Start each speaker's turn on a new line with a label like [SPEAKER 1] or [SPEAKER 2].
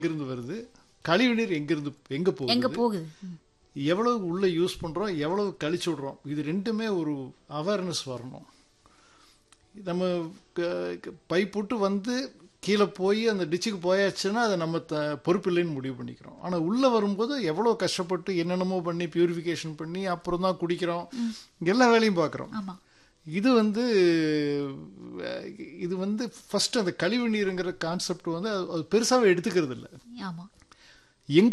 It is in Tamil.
[SPEAKER 1] எங்கிருந்து வருது கழிவுநீர் எங்கிருந்து எங்க
[SPEAKER 2] எங்க
[SPEAKER 1] போகுது
[SPEAKER 2] போகுது ம்.
[SPEAKER 1] எவ்வளவு உள்ள யூஸ் பண்றோம் எவ்வளவு கழிச்சு விடுறோம் இது ரெண்டுமே ஒரு அவேர்னஸ் வரணும் நம்ம பைப் விட்டு வந்து கீழே போய் அந்த டிச்சுக்கு போயாச்சுன்னா அதை நம்ம த பொறுப்பில்லைன்னு முடிவு பண்ணிக்கிறோம் ஆனால் உள்ளே வரும்போது எவ்வளோ கஷ்டப்பட்டு என்னென்னமோ பண்ணி பியூரிஃபிகேஷன் பண்ணி அப்புறம் தான் குடிக்கிறோம் எல்லா வேலையும் பார்க்குறோம்
[SPEAKER 2] ஆமா
[SPEAKER 1] இது வந்து அஹ், இது வந்து ஃபர்ஸ்ட் அந்த கழிவு நீருங்கிற கான்செப்ட் வந்து அது- அது பெருசாவே எடுத்துக்கிறது இல்லை
[SPEAKER 2] ஆமா